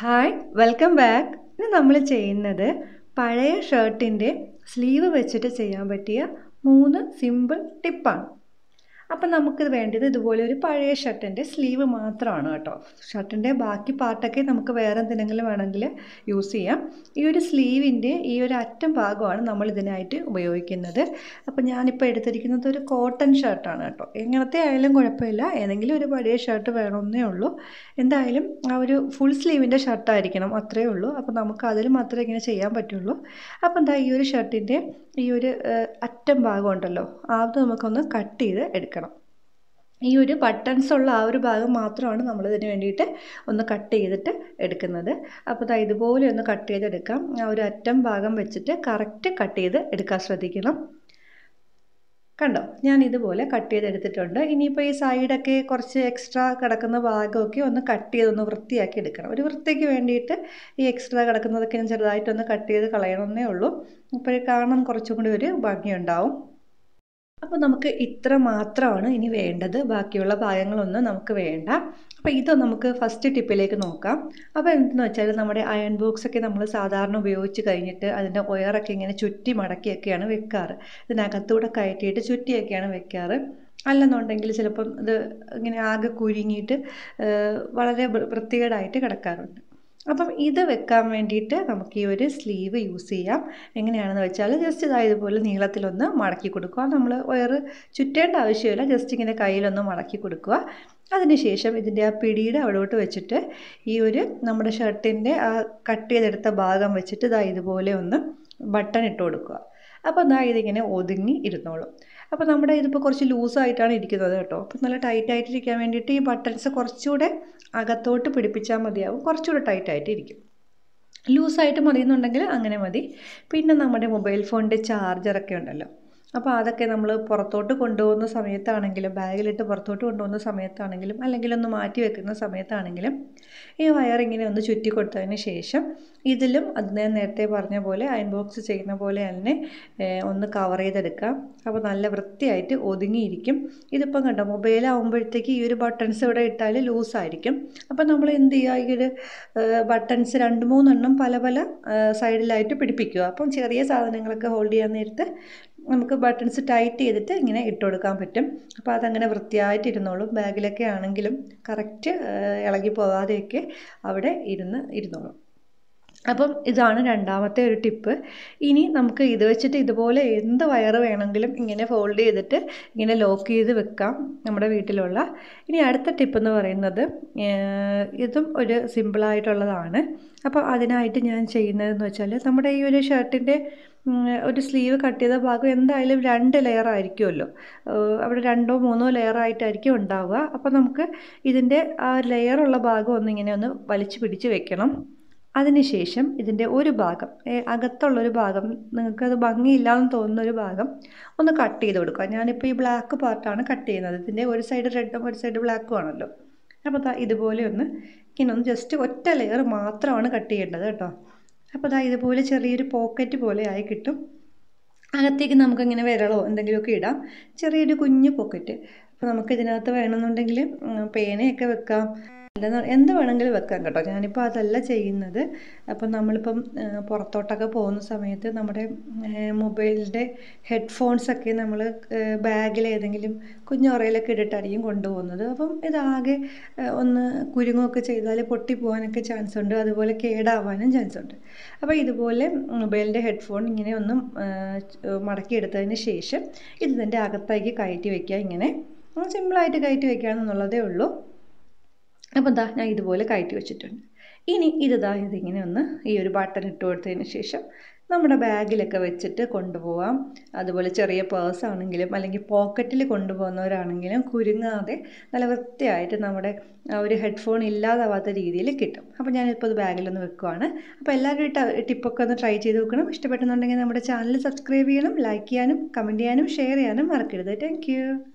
hi welcome back ഇന്ന് നമ്മൾ ചെയ്യുന്നത് പഴയ ഷർട്ടിൻ്റെ സ്ലീവ് വെച്ചിട്ട് ചെയ്യാൻ പറ്റിയ മൂന്ന് സിമ്പിൾ ടിപ്പാണ് അപ്പം നമുക്കിത് വേണ്ടത് ഇതുപോലെ ഒരു പഴയ ഷർട്ടിൻ്റെ സ്ലീവ് മാത്രമാണ് കേട്ടോ ഷർട്ടിൻ്റെ ബാക്കി പാർട്ടൊക്കെ നമുക്ക് വേറെ എന്തെങ്കിലും വേണമെങ്കിൽ യൂസ് ചെയ്യാം ഈ ഒരു സ്ലീവിൻ്റെ ഈ ഒരു അറ്റം ഭാഗമാണ് നമ്മൾ ഇതിനായിട്ട് ഉപയോഗിക്കുന്നത് അപ്പോൾ ഞാനിപ്പോൾ എടുത്തിരിക്കുന്നത് ഒരു കോട്ടൺ ഷർട്ടാണ് കേട്ടോ എങ്ങനത്തെ ആയാലും കുഴപ്പമില്ല ഏതെങ്കിലും ഒരു പഴയ ഷർട്ട് വേണമെന്നേ ഉള്ളൂ എന്തായാലും ആ ഒരു ഫുൾ സ്ലീവിൻ്റെ ഷർട്ടായിരിക്കണം അത്രയേ ഉള്ളൂ അപ്പോൾ നമുക്ക് അതിൽ മാത്രമേ ഇങ്ങനെ ചെയ്യാൻ പറ്റുള്ളൂ അപ്പോൾ എന്താ ഈ ഒരു ഷർട്ടിൻ്റെ ഈ ഒരു അറ്റം ഭാഗം ഉണ്ടല്ലോ അത് നമുക്കൊന്ന് കട്ട് ചെയ്ത് എടുക്കണം ഈ ഒരു ബട്ടൺസ് ഉള്ള ആ ഒരു ഭാഗം മാത്രമാണ് നമ്മൾ ഇതിന് വേണ്ടിയിട്ട് ഒന്ന് കട്ട് ചെയ്തിട്ട് എടുക്കുന്നത് അപ്പോൾ ദാ ഇതുപോലെ ഒന്ന് കട്ട് ചെയ്തെടുക്കാം ആ ഒരു അറ്റം ഭാഗം വെച്ചിട്ട് കറക്റ്റ് കട്ട് ചെയ്ത് എടുക്കാൻ ശ്രദ്ധിക്കണം കണ്ടോ ഞാൻ ഇതുപോലെ കട്ട് ചെയ്തെടുത്തിട്ടുണ്ട് ഇനിയിപ്പോൾ ഈ സൈഡൊക്കെ കുറച്ച് എക്സ്ട്രാ കിടക്കുന്ന ഭാഗമൊക്കെ ഒന്ന് കട്ട് ചെയ്തൊന്ന് വൃത്തിയാക്കി എടുക്കണം ഒരു വൃത്തിക്ക് വേണ്ടിയിട്ട് ഈ എക്സ്ട്രാ കിടക്കുന്നതൊക്കെ ഞാൻ ചെറുതായിട്ടൊന്ന് കട്ട് ചെയ്ത് കളയണമെന്നേ ഉള്ളൂ അപ്പോൾ കാണാൻ കുറച്ചും കൂടി ഒരു ഭംഗിയുണ്ടാവും അപ്പോൾ നമുക്ക് ഇത്ര മാത്രമാണ് ഇനി വേണ്ടത് ബാക്കിയുള്ള ഭാഗങ്ങളൊന്നും നമുക്ക് വേണ്ട അപ്പോൾ ഇത് നമുക്ക് ഫസ്റ്റ് ടിപ്പിലേക്ക് നോക്കാം അപ്പോൾ എന്തെന്ന് വെച്ചാൽ നമ്മുടെ അയൺ ബോക്സ് ഒക്കെ നമ്മൾ സാധാരണ ഉപയോഗിച്ച് കഴിഞ്ഞിട്ട് അതിൻ്റെ ഒയറൊക്കെ ഇങ്ങനെ ചുറ്റി മടക്കിയൊക്കെയാണ് വെക്കാറ് ഇതിനകത്തൂടെ കയറ്റിയിട്ട് ചുറ്റിയൊക്കെയാണ് വെക്കാറ് അല്ലെന്നുണ്ടെങ്കിൽ ചിലപ്പം ഇത് ഇങ്ങനെ ആകെ കുരുങ്ങിയിട്ട് വളരെ വൃത്തികേടായിട്ട് കിടക്കാറുണ്ട് അപ്പം ഇത് വെക്കാൻ വേണ്ടിയിട്ട് നമുക്ക് ഈ ഒരു സ്ലീവ് യൂസ് ചെയ്യാം എങ്ങനെയാണെന്ന് വെച്ചാൽ ജസ്റ്റ് ഇതാ ഇതുപോലെ നീളത്തിലൊന്ന് മടക്കി കൊടുക്കുക നമ്മൾ വയറ് ചുറ്റേണ്ട ആവശ്യമില്ല ജസ്റ്റ് ഇങ്ങനെ കയ്യിലൊന്ന് മടക്കി കൊടുക്കുക അതിനുശേഷം ഇതിൻ്റെ ആ പിടിയുടെ അവിടോട്ട് വെച്ചിട്ട് ഈ ഒരു നമ്മുടെ ഷർട്ടിൻ്റെ ആ കട്ട് ചെയ്തെടുത്ത ഭാഗം വെച്ചിട്ട് ഇതാ ഇതുപോലെ ഒന്ന് ബട്ടൺ ഇട്ട് കൊടുക്കുക അപ്പോൾ എന്താ ഇതിങ്ങനെ ഒതുങ്ങി ഇരുന്നോളും അപ്പോൾ നമ്മുടെ ഇതിപ്പോൾ കുറച്ച് ലൂസായിട്ടാണ് ഇരിക്കുന്നത് കേട്ടോ അപ്പോൾ നല്ല ടൈറ്റ് ഇരിക്കാൻ വേണ്ടിയിട്ട് ഈ ബട്ടൺസ് കുറച്ചുകൂടെ അകത്തോട്ട് പിടിപ്പിച്ചാൽ മതിയാവും കുറച്ചുകൂടെ ടൈറ്റായിട്ട് ഇരിക്കും ലൂസായിട്ട് മതി എന്നുണ്ടെങ്കിൽ അങ്ങനെ മതി പിന്നെ നമ്മുടെ മൊബൈൽ ഫോണിൻ്റെ ചാർജറൊക്കെ ഉണ്ടല്ലോ അപ്പോൾ അതൊക്കെ നമ്മൾ പുറത്തോട്ട് കൊണ്ടുപോകുന്ന സമയത്താണെങ്കിലും ബാഗിലിട്ട് പുറത്തോട്ട് കൊണ്ടുപോകുന്ന സമയത്താണെങ്കിലും അല്ലെങ്കിൽ ഒന്ന് മാറ്റി വെക്കുന്ന സമയത്താണെങ്കിലും ഈ വയറിങ്ങനെ ഒന്ന് ചുറ്റി കൊടുത്തതിന് ശേഷം ഇതിലും അത് ഞാൻ നേരത്തെ പറഞ്ഞ പോലെ അയൺ ബോക്സ് ചെയ്യുന്ന പോലെ തന്നെ ഒന്ന് കവർ ചെയ്തെടുക്കാം അപ്പോൾ നല്ല വൃത്തിയായിട്ട് ഒതുങ്ങിയിരിക്കും ഇതിപ്പം കണ്ടോ മൊബൈലാവുമ്പോഴത്തേക്ക് ഈ ഒരു ബട്ടൺസ് ഇവിടെ ഇട്ടാൽ ലൂസായിരിക്കും അപ്പോൾ നമ്മൾ എന്ത് ചെയ്യുക ഈ ഒരു ബട്ടൺസ് രണ്ട് മൂന്നെണ്ണം പല പല സൈഡിലായിട്ട് പിടിപ്പിക്കുക അപ്പം ചെറിയ സാധനങ്ങളൊക്കെ ഹോൾഡ് ചെയ്യാൻ നേരത്ത് നമുക്ക് ബട്ടൺസ് ടൈറ്റ് ചെയ്തിട്ട് ഇങ്ങനെ ഇട്ട് കൊടുക്കാൻ പറ്റും അപ്പോൾ അതങ്ങനെ വൃത്തിയായിട്ട് ഇരുന്നോളും ബാഗിലൊക്കെ ആണെങ്കിലും കറക്റ്റ് ഇളകി പോകാതെയൊക്കെ അവിടെ ഇരുന്ന് ഇരുന്നോളും അപ്പം ഇതാണ് രണ്ടാമത്തെ ഒരു ടിപ്പ് ഇനി നമുക്ക് ഇത് വെച്ചിട്ട് ഇതുപോലെ എന്ത് വയറ് വേണമെങ്കിലും ഇങ്ങനെ ഫോൾഡ് ചെയ്തിട്ട് ഇങ്ങനെ ലോക്ക് ചെയ്ത് വെക്കാം നമ്മുടെ വീട്ടിലുള്ള ഇനി അടുത്ത ടിപ്പ് എന്ന് പറയുന്നത് ഇതും ഒരു സിമ്പിളായിട്ടുള്ളതാണ് അപ്പോൾ അതിനായിട്ട് ഞാൻ ചെയ്യുന്നതെന്ന് വെച്ചാൽ നമ്മുടെ ഈ ഒരു ഷർട്ടിൻ്റെ ഒരു സ്ലീവ് കട്ട് ചെയ്ത ഭാഗം എന്തായാലും രണ്ട് ലെയർ ആയിരിക്കുമല്ലോ അവിടെ രണ്ടോ മൂന്നോ ലെയർ ആയിട്ടായിരിക്കും ഉണ്ടാവുക അപ്പോൾ നമുക്ക് ഇതിൻ്റെ ആ ലെയറുള്ള ഭാഗം ഒന്നിങ്ങനെ ഒന്ന് വലിച്ചു പിടിച്ച് വെക്കണം അതിനുശേഷം ഇതിൻ്റെ ഒരു ഭാഗം അകത്തുള്ളൊരു ഭാഗം നിങ്ങൾക്കത് ഭംഗിയില്ലാന്ന് തോന്നുന്ന ഒരു ഭാഗം ഒന്ന് കട്ട് ചെയ്ത് കൊടുക്കുക ഞാനിപ്പോൾ ഈ ബ്ലാക്ക് പാർട്ടാണ് കട്ട് ചെയ്യുന്നത് ഇതിൻ്റെ ഒരു സൈഡ് റെഡും ഒരു സൈഡ് ബ്ലാക്കും ആണല്ലോ അപ്പോൾ ദാ ഇതുപോലെ ഒന്ന് ഇങ്ങനെ ഒന്ന് ജസ്റ്റ് ഒറ്റ ലെയർ മാത്രമാണ് കട്ട് ചെയ്യേണ്ടത് കേട്ടോ അപ്പോൾ ദാ ഇതുപോലെ ചെറിയൊരു പോക്കറ്റ് പോലെ ആയി കിട്ടും അകത്തേക്ക് നമുക്കിങ്ങനെ വിരളോ എന്തെങ്കിലുമൊക്കെ ഇടാം ചെറിയൊരു കുഞ്ഞു പോക്കറ്റ് അപ്പോൾ നമുക്ക് ഇതിനകത്ത് വേണമെന്നുണ്ടെങ്കിൽ പേനയൊക്കെ വെക്കാം അല്ലെന്ന് എന്ത് വേണമെങ്കിലും വെക്കാം കേട്ടോ ഞാനിപ്പോൾ അതല്ല ചെയ്യുന്നത് അപ്പം നമ്മളിപ്പം പുറത്തോട്ടൊക്കെ പോകുന്ന സമയത്ത് നമ്മുടെ മൊബൈലിൻ്റെ ഹെഡ്ഫോൺസൊക്കെ നമ്മൾ ബാഗിൽ ഏതെങ്കിലും കുഞ്ഞുറയിലൊക്കെ ഇട്ടിട്ടായിരിക്കും കൊണ്ടുപോകുന്നത് അപ്പം ഇതാകെ ഒന്ന് കുരുങ്ങുമൊക്കെ ചെയ്താൽ പൊട്ടിപ്പോകാനൊക്കെ ചാൻസ് ഉണ്ട് അതുപോലെ കേടാവാനും ചാൻസ് ഉണ്ട് അപ്പോൾ ഇതുപോലെ മൊബൈലിൻ്റെ ഹെഡ്ഫോൺ ഇങ്ങനെ ഒന്ന് മടക്കിയെടുത്തതിന് ശേഷം ഇതിൻ്റെ അകത്തേക്ക് കയറ്റി വയ്ക്കുക ഇങ്ങനെ സിമ്പിളായിട്ട് കയറ്റി വയ്ക്കാമെന്നുള്ളതേ ഉള്ളൂ അപ്പോൾ എന്താ ഞാൻ ഇതുപോലെ കയറ്റി വെച്ചിട്ടുണ്ട് ഇനി ഇതാ ഇതിങ്ങനെ ഒന്ന് ഈ ഒരു ബട്ടൺ ഇട്ട് കൊടുത്തതിന് ശേഷം നമ്മുടെ ബാഗിലൊക്കെ വെച്ചിട്ട് കൊണ്ടുപോകാം അതുപോലെ ചെറിയ പേഴ്സ് ആണെങ്കിലും അല്ലെങ്കിൽ പോക്കറ്റിൽ കൊണ്ടുപോകുന്നവരാണെങ്കിലും കുരുങ്ങാതെ നല്ല വൃത്തിയായിട്ട് നമ്മുടെ ആ ഒരു ഹെഡ്ഫോൺ ഇല്ലാതാവാത്ത രീതിയിൽ കിട്ടും അപ്പോൾ ഞാനിപ്പോൾ അത് ബാഗിലൊന്ന് വെക്കുവാണ് അപ്പോൾ എല്ലാവരും ഈ ടിപ്പൊക്കെ ഒന്ന് ട്രൈ ചെയ്ത് നോക്കണം ഇഷ്ടപ്പെട്ടെന്നുണ്ടെങ്കിൽ നമ്മുടെ ചാനൽ സബ്സ്ക്രൈബ് ചെയ്യണം ലൈക്ക് ചെയ്യാനും കമൻറ്റ് ചെയ്യാനും ഷെയർ ചെയ്യാനും മറക്കരുത് താങ്ക്